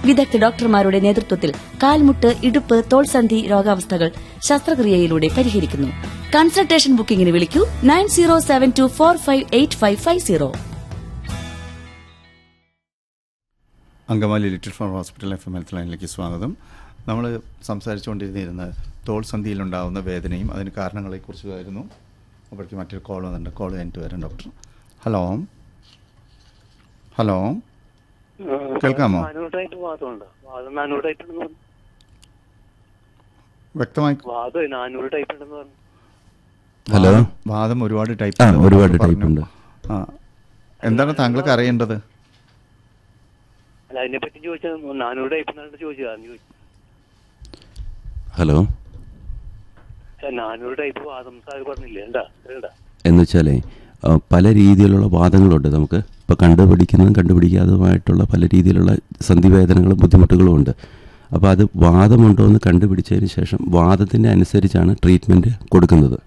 വിദഗ്ധ ഡോക്ടർമാരുടെ നേതൃത്വത്തിൽ കാൽമുട്ട് ഇടുപ്പ് തോൾസന്ധി രോഗാവസ്ഥകൾ ശസ്ത്രക്രിയയിലൂടെ പരിഹരിക്കുന്നു കൺസൾട്ടേഷൻ ബുക്കിംഗിന് വിളിക്കൂ nine zero seven two four five eight five five zero Angamaly little flower hospital F M health ലൈനിലേക്ക് സ്വാഗതം നമ്മൾ സംസാരിച്ചുകൊണ്ടിരുന്നിരുന്ന തോൾ സന്ധിയിലുണ്ടാകുന്ന വേദനയും അതിന് കാരണങ്ങളെക്കുറിച്ചായിരുന്നു അപ്പോഴേക്ക് മറ്റൊരു കോൾ വന്നിട്ടുണ്ട് കോൾ കഴിഞ്ഞിട്ട് വരാം ഡോക്ടർ ഹലോ ഹലോ കേൾക്കാമോ? നാനൂറ്റായിട്ട് വാദമുണ്ട് വാദം നാനൂറ് ടൈപ്പ് ഉണ്ടെന്ന് പറഞ്ഞു വ്യക്തമായി വാദം നാനൂറ് ടൈപ്പ് ഉണ്ടെന്ന് പറഞ്ഞു ഹലോ വാദം- വാദം ഒരുപാട് ടൈപ്പ് ആ, ഉണ്ട് ഒരുപാട് ഡോക്ടർ type പറഞ്ഞു. ഉണ്ട്. ആ എന്താണ് താങ്കൾക്ക് അറിയേണ്ടത് അല്ല അതിനെ പറ്റി ചോദിച്ചത് നാനൂറ് ടൈപ്പ് എന്നാണ് ചോദിച്ചത് ചോദിച്ചു ഹലോ നാനൂറ് ടൈപ്പ് വാദം സാർ പറഞ്ഞില്ലേ എന്താ എന്താ എന്ന് വെച്ചാലേ ആ, പല രീതിയിലുള്ള വാദങ്ങളുണ്ട് നമുക്ക് ഇപ്പോൾ കണ്ടുപിടിക്കുന്നതും കണ്ടുപിടിക്കാത്തതുമായിട്ടുള്ള പല രീതിയിലുള്ള സന്ധിവേദനകളും ബുദ്ധിമുട്ടുകളും ഉണ്ട് അപ്പോൾ അത് വാദമുണ്ടോ എന്ന് കണ്ടുപിടിച്ചതിന് ശേഷം വാദത്തിൻ്റെ അനുസരിച്ചാണ് ട്രീറ്റ്മെൻറ്റ് കൊടുക്കുന്നത്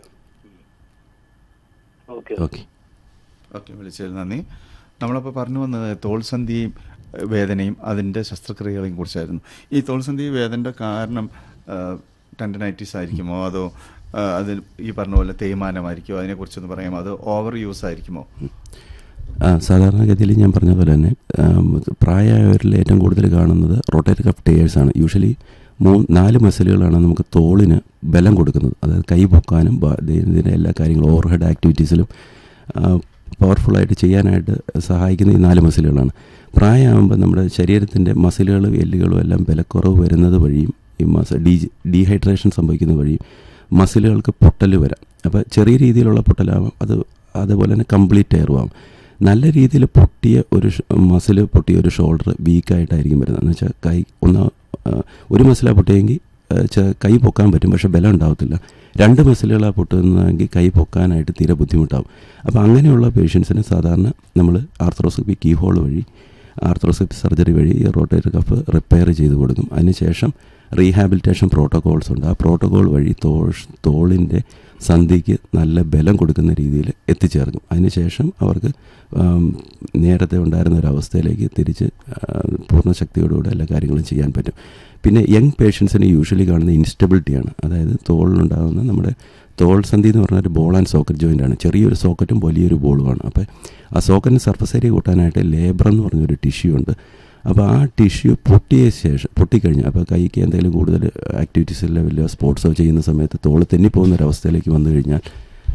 ഓക്കെ ഓക്കെ ഓക്കെ വിളിച്ചതിൽ നന്ദി നമ്മളപ്പോൾ പറഞ്ഞു വന്നത് തോൾസന്ധിയും ഏഹ്, വേദനയും അതിൻ്റെ ശസ്ത്രക്രിയകളെയും കുറിച്ചായിരുന്നു ഈ തോൾസന്ധി വേദനയുടെ കാരണം ടെൻഡനൈറ്റിസ് ആയിരിക്കുമോ അതോ ആ, അതിൽ ഈ പറഞ്ഞ പോലെ തേയ്മാനമായിരിക്കുമോ അതിനെക്കുറിച്ചൊന്ന് പറയാമോ അത് ഓവർ യൂസ് ആയിരിക്കുമോ ആ, സാധാരണഗതിയിൽ ഞാൻ പറഞ്ഞ പോലെ തന്നെ ആം, പ്രായമായവരിൽ ഏറ്റവും കൂടുതൽ കാണുന്നത് റൊട്ടേറ്റ് കഫ് ടേയേഴ്സ് ആണ് യൂഷ്വലി മൂ നാല് മസിലുകളാണ് നമുക്ക് തോളിന് ബലം കൊടുക്കുന്നത് അതായത് കൈ പൊക്കാനും ബ- ഇതിൻ്റെ എല്ലാ കാര്യങ്ങളും ഓവർഹെഡ് ആക്ടിവിറ്റീസിലും പവർഫുള്ളായിട്ട് ചെയ്യാനായിട്ട് സഹായിക്കുന്ന ഈ നാല് മസിലുകളാണ് പ്രായമാകുമ്പോൾ നമ്മുടെ ശരീരത്തിൻ്റെ മസിലുകളും എല്ലുകളും എല്ലാം ബലക്കുറവ് വരുന്നത് വഴിയും ഈ മസ ഡീ ഡീഹൈഡ്രേഷൻ സംഭവിക്കുന്ന വഴിയും മസിലുകൾക്ക് പൊട്ടൽ വരാം അപ്പോൾ ചെറിയ രീതിയിലുള്ള പൊട്ടലാവാം അത് അതുപോലെ തന്നെ കംപ്ലീറ്റ് എയറുമാവും നല്ല രീതിയിൽ പൊട്ടിയ ഒരു മസിൽ പൊട്ടിയ ഒരു ഷോൾഡർ വീക്കായിട്ടായിരിക്കും വരുന്നത് എന്ന് വെച്ചാൽ കൈ ഒന്ന് ആ, ഒരു മസിലാണ് പൊട്ടിയെങ്കിൽ ആ, ചെ- കൈ പൊക്കാൻ പറ്റും പക്ഷെ ബലം ഉണ്ടാവത്തില്ല രണ്ട് മസിലുകളാണ് പൊട്ടുന്നതെങ്കിൽ കൈ പൊക്കാനായിട്ട് തീരെ ബുദ്ധിമുട്ടാവും അപ്പോൾ അങ്ങനെയുള്ള പേഷ്യൻസിന് സാധാരണ നമ്മൾ ആർത്രോസ്കോപ്പി കീ ഹോൾ വഴി ആർത്രോസ്കോപ്പി സർജറി വഴി ഈ റോട്ടേറ്റർ കഫ് റിപ്പയർ ചെയ്ത് കൊടുക്കും അതിനുശേഷം റീഹാബിലിറ്റേഷൻ പ്രോട്ടോകോൾസ് ഉണ്ട് ആ പ്രോട്ടോകോൾ വഴി തോൾ തോളിൻ്റെ സന്ധിക്ക് നല്ല ബലം കൊടുക്കുന്ന രീതിയിൽ എത്തിച്ചേർക്കും അതിനുശേഷം അവർക്ക് ആം, നേരത്തെ ഉണ്ടായിരുന്ന ഒരു അവസ്ഥയിലേക്ക് തിരിച്ച് ആ, പൂർണ്ണ ശക്തിയോടുകൂടി എല്ലാ കാര്യങ്ങളും ചെയ്യാൻ പറ്റും പിന്നെ യങ് പേഷ്യൻസിന് യൂഷ്വലി കാണുന്ന ഇൻസ്റ്റബിലിറ്റിയാണ് അതായത് തോളിലുണ്ടാകുന്ന നമ്മുടെ തോൾ സന്ധി എന്ന് പറഞ്ഞാൽ ഒരു ബോൾ ആൻഡ് സോക്കറ്റ് ജോയിൻ്റ് ആണ് ചെറിയൊരു സോക്കറ്റും വലിയൊരു ബോളുമാണ് അപ്പോൾ ആ സോക്കറ്റിന് സർഫസ് ഏരിയ കൂട്ടാനായിട്ട് ലേബർ എന്ന് പറഞ്ഞൊരു ടിഷ്യൂ ഉണ്ട് അപ്പോൾ ആ ടിഷ്യൂ പൊട്ടിയ ശേഷം പൊട്ടിക്കഴിഞ്ഞാൽ അപ്പോൾ കൈക്ക് എന്തെങ്കിലും കൂടുതൽ ആക്ടിവിറ്റീസിലോ വലിയ സ്പോർട്സോ ചെയ്യുന്ന സമയത്ത് തോള് തെന്നിപ്പോകുന്ന ഒരവസ്ഥയിലേക്ക് വന്നു കഴിഞ്ഞാൽ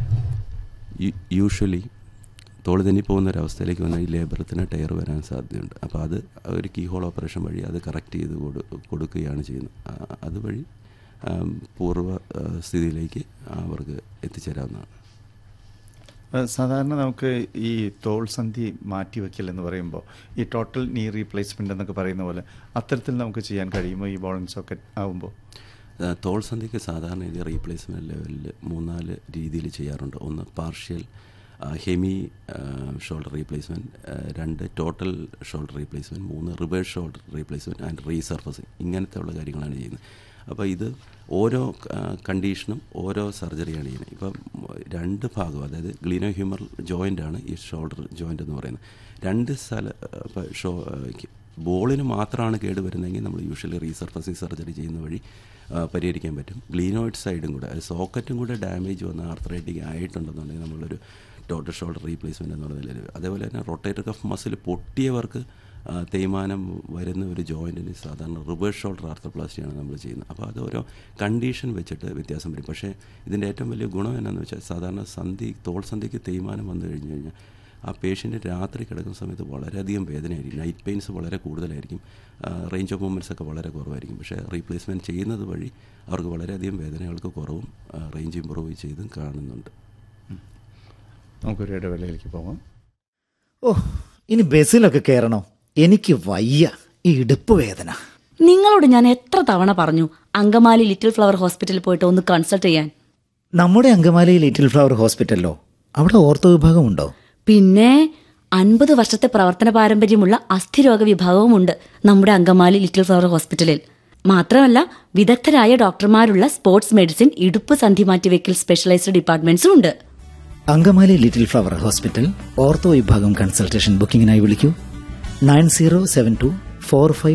യൂഷ്വലി തോള് തെന്നിപ്പോകുന്ന ഒരവസ്ഥയിലേക്ക് വന്നാൽ ഈ ലേബറത്തിന് ടയർ വരാൻ സാധ്യതയുണ്ട് അപ്പോൾ അത് ഒരു കീ ഹോൾ ഓപ്പറേഷൻ വഴി അത് കറക്റ്റ് ചെയ്ത് കൊടു കൊടുക്കുകയാണ് ചെയ്യുന്നത് ആ, അതുവഴി ആം, പൂർവ്വ ആ, സ്ഥിതിയിലേക്ക് അവർക്ക് എത്തിച്ചേരാവുന്നതാണ് ഏഹ്, സാധാരണ നമുക്ക് ഈ തോൾ സന്ധി മാറ്റിവെക്കൽ എന്ന് പറയുമ്പോൾ ഈ ടോട്ടൽ നീ റീപ്ലേസ്മെൻ്റ് എന്നൊക്കെ പറയുന്ന പോലെ അത്തരത്തിൽ നമുക്ക് ചെയ്യാൻ കഴിയുമോ ഈ ബോൾ ആൻഡ് സോക്കറ്റ് ആകുമ്പോൾ ആ, തോൾ സന്ധിക്ക് സാധാരണ ഇത് റീപ്ലേസ്മെൻറ്റ് ലെവലിൽ മൂന്നാല് രീതിയിൽ ചെയ്യാറുണ്ട് ഒന്ന് പാർഷ്യൽ ഹെമി ഷോൾഡർ റീപ്ലേസ്മെൻറ്റ് രണ്ട് ടോട്ടൽ ഷോൾഡർ റീപ്ലേസ്മെൻറ്റ് മൂന്ന് reverse shoulder replacement and resurfacing ഇങ്ങനത്തെ ഉള്ള കാര്യങ്ങളാണ് ചെയ്യുന്നത് അപ്പോൾ ഇത് ഓരോ കണ്ടീഷനും ഓരോ സർജറിയാണ് ചെയ്യുന്നത് ഇപ്പം രണ്ട് ഭാഗം അതായത് ഗ്ലീനോ ഹ്യൂമർ ജോയിൻ്റ് ആണ് ഈ ഷോൾഡർ ജോയിൻ്റ് എന്ന് പറയുന്നത് രണ്ട് സ്ഥല ഇപ്പോൾ ഷോ ബോളിന് മാത്രമാണ് കേട് വരുന്നതെങ്കിൽ നമ്മൾ യൂഷ്വലി റീസർഫസിങ് സർജറി ചെയ്യുന്ന വഴി ആ, പരിഹരിക്കാൻ പറ്റും ഗ്ലീനോയിഡ് സൈഡും കൂടെ അത് സോക്കറ്റും കൂടെ ഡാമേജ് വന്ന ആർത്രൈറ്റിക് ആയിട്ടുണ്ടെന്നുണ്ടെങ്കിൽ നമ്മളൊരു ടോട്ടൽ ഷോൾഡർ റീപ്ലേസ്മെൻ്റ് എന്നുള്ള നിലയിൽ അതേപോലെ തന്നെ റൊട്ടേറ്റർ കഫ് മസിൽ പൊട്ടിയവർക്ക് ആ, തേയ്മാനം വരുന്ന ഒരു ജോയിൻറ്റിന് സാധാരണ റിവേഴ്സ് ഷോൾഡർ ആർത്തോപ്ലാസ്റ്റിയാണ് നമ്മൾ ചെയ്യുന്നത് അപ്പോൾ അത് ഓരോ കണ്ടീഷൻ വെച്ചിട്ട് വ്യത്യാസം വരും പക്ഷേ ഇതിൻ്റെ ഏറ്റവും വലിയ ഗുണം എന്നാന്ന് വെച്ചാൽ സാധാരണ സന്ധി തോൾ സന്ധിക്ക് തേയ്മാനം വന്നു കഴിഞ്ഞ് കഴിഞ്ഞാൽ ആ പേഷ്യൻ്റ് രാത്രി കിടക്കുന്ന സമയത്ത് വളരെയധികം വേദനയായിരിക്കും നൈറ്റ് പെയിൻസ് വളരെ കൂടുതലായിരിക്കും റേഞ്ച് ഓഫ് മൂവ്മെൻറ്റ്സ് ഒക്കെ വളരെ കുറവായിരിക്കും പക്ഷേ റീപ്ലേസ്മെൻറ്റ് ചെയ്യുന്നത് വഴി അവർക്ക് വളരെയധികം വേദനകൾക്ക് കുറവും റേഞ്ച് ഇമ്പ്രൂവ് ചെയ്തും കാണുന്നുണ്ട് നമുക്കൊരു ഇടവേളയിലേക്ക് പോകാം ഓ ഇനി ബസ്സിലൊക്കെ കയറണോ എനിക്ക് വയ്യ ഈ ഇടുപ്പ് വേദന നിങ്ങളോട് ഞാൻ എത്ര തവണ പറഞ്ഞു അങ്കമാലി ലിറ്റിൽ ഫ്ലവർ ഹോസ്പിറ്റലിൽ പോയിട്ട് ഒന്ന് കൺസൾട്ട് ചെയ്യാൻ നമ്മുടെ അങ്കമാലി ലിറ്റിൽ ഫ്ലവർ ഹോസ്പിറ്റലിലോ അവിടെ ഓർത്തോ വിഭാഗം ഉണ്ടോ പിന്നെ അൻപത് വർഷത്തെ പ്രവർത്തന പാരമ്പര്യമുള്ള അസ്ഥിരോഗ വിഭാഗവുമുണ്ട് നമ്മുടെ അങ്കമാലി ലിറ്റിൽ ഫ്ലവർ ഹോസ്പിറ്റലിൽ മാത്രമല്ല വിദഗ്ധരായ ഡോക്ടർമാരുള്ള സ്പോർട്സ് മെഡിസിൻ ഇടുപ്പ് സന്ധി മാറ്റിവെക്കൽ സ്പെഷ്യലൈസ്ഡ് ഡിപ്പാർട്ട്മെന്റ്സും ഉണ്ട് Angamaly little flower hospital ortho വിഭാഗം കൺസൾട്ടേഷൻ ബുക്കിംഗിനായി വിളിക്കൂ nine zero seven two four five